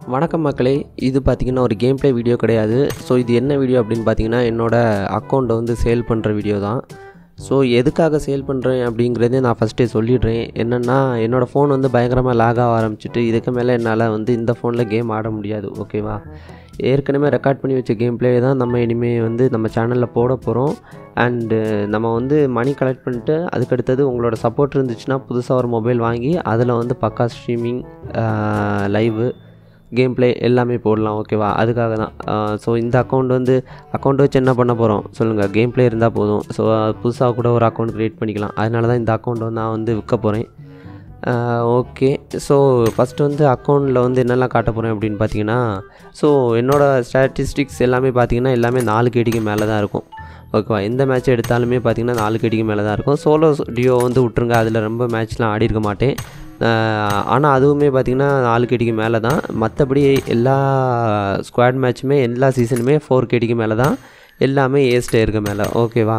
வணக்கம் மக்களே இது பார்த்தீங்கன்னா ஒரு கேம் ப்ளே வீடியோ கிடையாது ஸோ இது என்ன வீடியோ அப்படின்னு பார்த்தீங்கன்னா என்னோடய அக்கௌண்ட்டை வந்து சேல் பண்ணுற வீடியோ தான் ஸோ எதுக்காக சேல் பண்ணுறேன் அப்படிங்கிறதே நான் ஃபஸ்ட்டே சொல்லிடுறேன் என்னென்னா என்னோடய ஃபோன் வந்து பயங்கரமாக லாக் ஆக ஆரம்பிச்சிட்டு இதுக்கு மேலே என்னால் வந்து இந்த ஃபோனில் கேம் ஆட முடியாது ஓகேவா ஏற்கனவே ரெக்கார்ட் பண்ணி வச்ச கேம் ப்ளே தான் நம்ம இனிமேல் வந்து நம்ம சேனலில் போட போகிறோம் அண்டு நம்ம வந்து மணி கலெக்ட் பண்ணிட்டு அதுக்கடுத்தது உங்களோட சப்போர்ட் இருந்துச்சுன்னா புதுசாக ஒரு மொபைல் வாங்கி அதில் வந்து பக்கா ஸ்ட்ரீமிங் லைவு கேம் ப்ளே எல்லாமே போடலாம் ஓகேவா அதுக்காக தான் ஸோ இந்த அக்கௌண்ட் வந்து அக்கௌண்ட் வச்சு என்ன பண்ண போகிறோம் சொல்லுங்கள் கேம் ப்ளே இருந்தால் போதும் ஸோ புதுசாக கூட ஒரு அக்கௌண்ட் க்ரியேட் பண்ணிக்கலாம் அதனால தான் இந்த அக்கௌண்ட் வந்து நான் வந்து விற்க போகிறேன் ஓகே ஸோ ஃபஸ்ட்டு வந்து அக்கௌண்ட்டில் வந்து என்னெல்லாம் காட்ட போகிறேன் அப்படின்னு பார்த்தீங்கன்னா ஸோ என்னோடய ஸ்டாட்டிஸ்டிக்ஸ் எல்லாமே பார்த்தீங்கன்னா எல்லாமே நாலு கேடிக்கு மேலே தான் இருக்கும் ஓகேவா எந்த மேட்ச் எடுத்தாலுமே பார்த்தீங்கன்னா நாலு கேடிக்கு மேலே தான் இருக்கும் சோலோ டியோ வந்து விட்ருங்க அதில் ரொம்ப மேட்ச்லாம் ஆடி இருக்க மாட்டேன் ஆனால் அதுவுமே பார்த்திங்கன்னா நாலு கேடிக்கு மேலே தான் மற்றபடி எல்லா ஸ்குவாட் மேட்ச்சுமே எல்லா சீசனுமே ஃபோர் கேடிக்கு மேலே தான் எல்லாமே ஏ ஸ்டேருக்கு மேலே ஓகேவா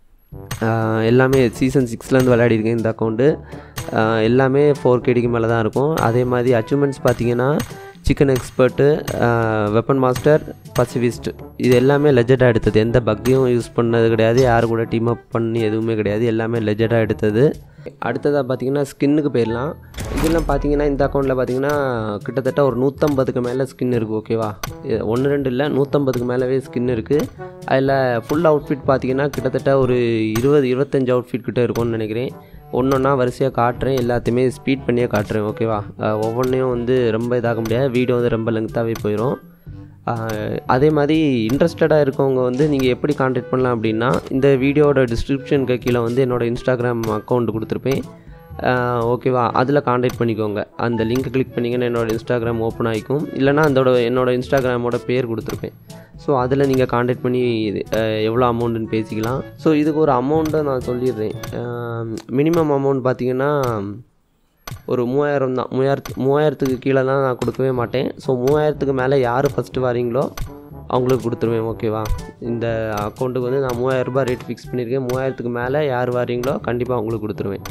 எல்லாமே சீசன் சிக்ஸ்லேருந்து விளையாடிருக்கேன் இந்த அக்கௌண்ட்டு எல்லாமே ஃபோர் கேடிக்கு மேலே தான் இருக்கும் அதே மாதிரி அச்சீவ்மெண்ட்ஸ் பார்த்தீங்கன்னா chicken expert weapon master pacifist இது எல்லாமே லெஜெட்டாக எடுத்தது எந்த பக்கையும் யூஸ் பண்ணது கிடையாது யார் கூட டீம் அப் பண்ணி எதுவுமே கிடையாது எல்லாமே லெஜெட்டாக எடுத்தது அடுத்ததாக பார்த்தீங்கன்னா ஸ்கின்னுக்கு போயிடலாம் இதெல்லாம் பார்த்தீங்கன்னா இந்த அக்கௌண்ட்டில் பார்த்தீங்கன்னா கிட்டத்தட்ட ஒரு நூற்றம்பதுக்கு மேலே ஸ்கின் இருக்குது ஓகேவா ஒன்று ரெண்டு இல்லை நூற்றம்பதுக்கு மேலவே ஸ்கின் இருக்குது அதில் ஃபுல் அவுட்ஃபிட் பார்த்தீங்கன்னா கிட்டத்தட்ட ஒரு இருபது இருபத்தஞ்சி அவுட்ஃபிட் கிட்டே இருக்கும்னு நினைக்கிறேன் ஒன்று ஒன்றா வரிசையாக காட்டுறேன் எல்லாத்தையுமே ஸ்பீட் பண்ணியே காட்டுறேன் ஓகேவா ஒவ்வொன்றையும் வந்து ரொம்ப இதாக முடியாது வீடியோ வந்து ரொம்ப லெங்க்த்தாகவே போயிடும் அதே மாதிரி இன்ட்ரெஸ்டடாக இருக்கவங்க வந்து நீங்கள் எப்படி காண்டாக்ட் பண்ணலாம் அப்படின்னா இந்த வீடியோட டிஸ்கிரிப்ஷனுக்கு கீழே வந்து என்னோடய இன்ஸ்டாகிராம் அக்கௌண்ட் கொடுத்துருப்பேன் ஓகேவா அதில் காண்டாக்ட் பண்ணிக்கோங்க அந்த லிங்க் கிளிக் பண்ணிங்கன்னா என்னோடய இன்ஸ்டாகிராம் ஓப்பன் ஆகிக்கும் இல்லைனா அதோட என்னோடய இன்ஸ்டாகிராமோட பேர் கொடுத்துருப்பேன் ஸோ அதில் நீங்கள் காண்டாக்ட் பண்ணி எவ்வளோ அமௌண்ட்டுன்னு பேசிக்கலாம் ஸோ இதுக்கு ஒரு அமௌண்ட்டை நான் சொல்லிடுறேன் மினிமம் அமௌண்ட் பார்த்தீங்கன்னா ஒரு மூவாயிரம் தான் மூவாயிரத்து மூவாயிரத்துக்கு கீழே தான் நான் கொடுக்கவே மாட்டேன் ஸோ மூவாயிரத்துக்கு மேலே யார் ஃபஸ்ட்டு வரீங்களோ அவங்களுக்கு கொடுத்துருவேன் ஓகேவா இந்த அக்கௌண்ட்டுக்கு வந்து நான் மூவாயிரரூபா ரேட் ஃபிக்ஸ் பண்ணியிருக்கேன் மூவாயிரத்துக்கு மேலே யார் வரீங்களோ கண்டிப்பாக அவங்களுக்கு கொடுத்துருவேன்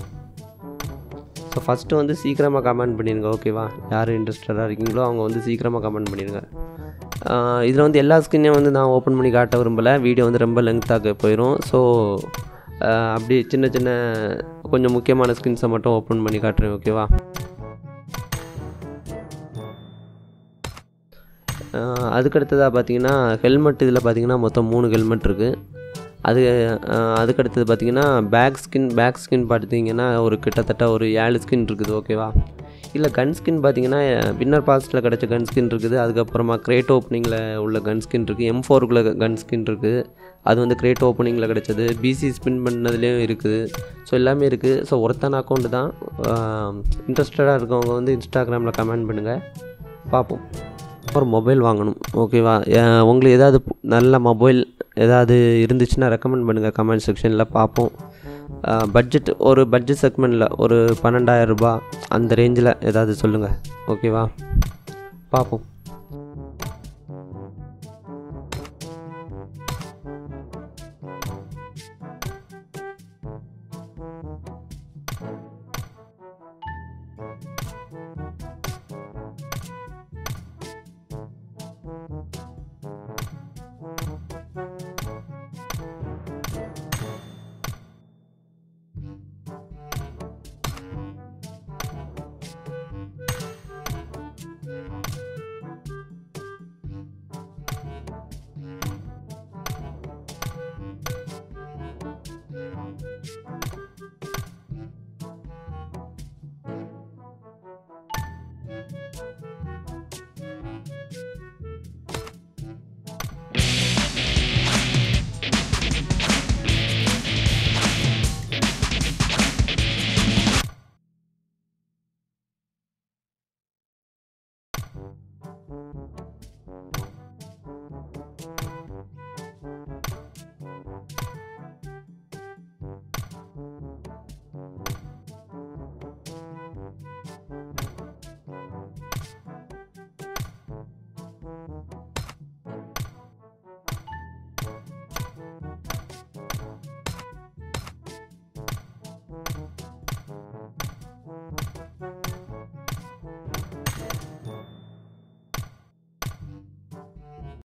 ஸோ ஃபஸ்ட்டு வந்து சீக்கிரமாக கமெண்ட் பண்ணிடுங்க ஓகேவா யார் இன்ட்ரெஸ்டடாக இருக்கீங்களோ அவங்க வந்து சீக்கிரமாக கமெண்ட் பண்ணிடுங்க இதில் வந்து எல்லா ஸ்கின்னையும் வந்து நான் ஓப்பன் பண்ணி காட்ட விரும்பலை வீடியோ வந்து ரொம்ப லெங்க்த்தாக போயிடும் ஸோ அப்படி சின்ன சின்ன கொஞ்சம் முக்கியமான ஸ்கின்ஸை மட்டும் ஓப்பன் பண்ணி காட்டுறேன் ஓகேவா அதுக்கடுத்ததாக பார்த்தீங்கன்னா ஹெல்மெட் இதில் பார்த்தீங்கன்னா மொத்தம் மூணு ஹெல்மெட் இருக்குது அது அதுக்கடுத்தது பார்த்தீங்கன்னா பேக் ஸ்கின் பேக் ஸ்கின் பார்த்தீங்கன்னா ஒரு கிட்டத்தட்ட ஒரு ஏழு ஸ்கின் இருக்குது ஓகேவா இல்லை கன் ஸ்கின் பார்த்தீங்கன்னா வின்னர் பாஸ்ட்டில் கிடச்ச கன் ஸ்கின் இருக்குது அதுக்கப்புறமா கிரேட் ஓப்பனிங்கில் உள்ள கன் ஸ்கின் இருக்குது எம் ஃபோருக்குள்ள கன் ஸ்கின் இருக்குது அது வந்து கிரேட் ஓப்பனிங்கில் கிடச்சது பிசி ஸ்பின் பண்ணதுலேயும் இருக்குது ஸோ எல்லாமே இருக்குது ஸோ ஒருத்தான அக்கௌண்ட்டு தான் இன்ட்ரெஸ்டடாக இருக்கவங்க வந்து இன்ஸ்டாகிராமில் கமெண்ட் பண்ணுங்கள் பார்ப்போம் ஒரு மொபைல் வாங்கணும் ஓகேவா உங்களுக்கு ஏதாவது நல்ல மொபைல் ஏதாவது இருந்துச்சுன்னா ரெக்கமெண்ட் பண்ணுங்கள் கமெண்ட் செக்ஷனில் பார்ப்போம் பட்ஜெட் ஒரு பட்ஜெட் செக்மெண்ட்டில் ஒரு பன்னெண்டாயிரம் ரூபாய் அந்த ரேஞ்சில் ஏதாவது சொல்லுங்கள் ஓகேவா பார்ப்போம்